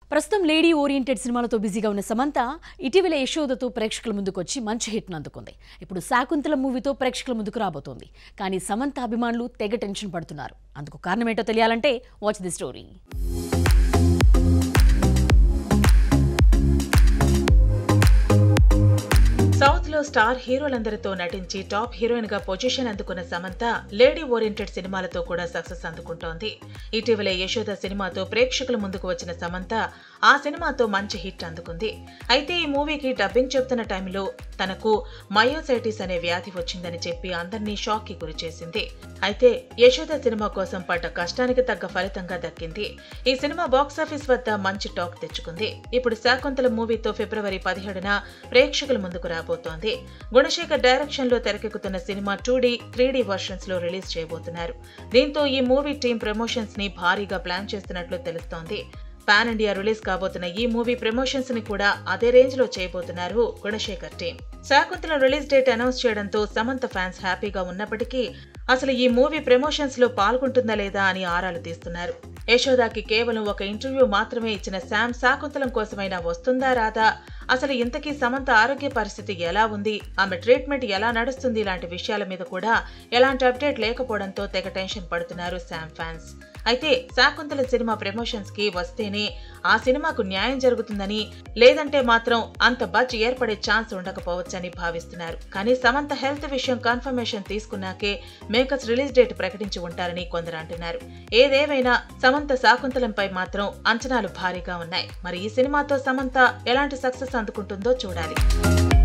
ప్రస్తుతం lady oriented సినిమాలతో బిజీగా ఉన్న సమంత ఇటీవల యశోదతో ప్రేక్షకుల ముందుకు వచ్చి మంచి హిట్ను అందుకుంది ఇప్పుడు శాకుంతల మూవీతో ప్రేక్షకుల ముందుకు రాబోతోంది కానీ సమంత అభిమానులు తెగ టెన్షన్ పడుతున్నారు అందుకు కారణమేంటో తెలియాలంటే వాచ్ ది స్టోరీ సౌత్ లో స్టార్ హీరోలందరితో నటించి టాప్ హీరోయిన్ గా పొజిషన్ అందుకున్న సమంత లేడీ ఓరియంటెడ్ సినిమాలతో కూడా సక్సెస్ అందుకుంటోంది ఇటీవలే యశోద సినిమాతో ప్రేక్షకుల ముందుకు వచ్చిన సమంత ఆ సినిమాతో మంచి హిట్ అందుకుంది అయితే ఈ మూవీకి డబ్బింగ్ చెప్తున్న టైంలో తనకు మయోసైటిస్ అనే వ్యాధి వచ్చిందని చెప్పి అందరినీ షాక్ కి గురి చేసింది అయితే యశోద సినిమా కోసం పడ్డ కష్టానికి తగ్గ ఫలితంగా దక్కింది ఈ సినిమా బాక్సాఫీస్ వద్ద మంచి టాక్ తెచ్చుకుంది ఇప్పుడు శాకుంతల మూవీతో ఫిబ్రవరి పదిహేడున ప్రేక్షకుల ముందుకు రాబోతోంది గుణశేఖర్ డైరెక్షన్ లో తెరకెక్కుతున్న cinema two D three D versions లో రిలీజ్ చేయబోతున్నారు దీంతో ఈ మూవీ టీం ప్రమోషన్స్ ని భారీగా ప్లాన్ చేస్తున్నట్లు తెలుస్తోంది పాన్ ఇండియా రిలీజ్ కాబోతున్న ఈ మూవీ ప్రమోషన్స్ ని కూడా అదే రేంజ్ లో చేయబోతున్నారు Gunasekhar team Shakuntala release date announce చేయడంతో సమంత ఫ్యాన్స్ హ్యాపీగా ఉన్నప్పటికీ అసలు ఈ మూవీ ప్రమోషన్స్ లో పాల్గొంటుందా లేదా అని ఆరాలు తీస్తున్నారు యశోదాకి కేవలం ఒక ఇంటర్వ్యూ మాత్రమే ఇచ్చిన శామ్ శాకుంతలం కోసమైనా వస్తుందా రాదా అసలు ఇంతకీ సమంత ఆరోగ్య పరిస్థితి ఎలా ఉంది ఆమె ట్రీట్మెంట్ ఎలా నడుస్తుంది ఇలాంటి విషయాల మీద కూడా ఎలాంటి అప్డేట్ లేకపోవడంతో తెగ టెన్షన్ పడుతున్నారు శామ్ ఫ్యాన్స్ అయితే శాకుంతల సినిమా ప్రమోషన్స్ కి వస్తేనే ఆ సినిమాకు న్యాయం జరుగుతుందని లేదంటే మాత్రం అంత బజ్ ఏర్పడే ఛాన్స్ ఉండకపోవచ్చని భావిస్తున్నారు కానీ సమంత హెల్త్ విషయం కన్ఫర్మేషన్ తీసుకున్నాకే మేకర్స్ రిలీజ్ డేట్ ప్రకటించి ఉంటారని కొందరు అంటున్నారు ఏదేవైనా సమంత శాకుంతలంపై మాత్రం అంచనాలు భారీగా ఉన్నాయి మరి ఈ సినిమాతో సమంత ఎలాంటి సక్సెస్ అందుకుంటుందో చూడాలి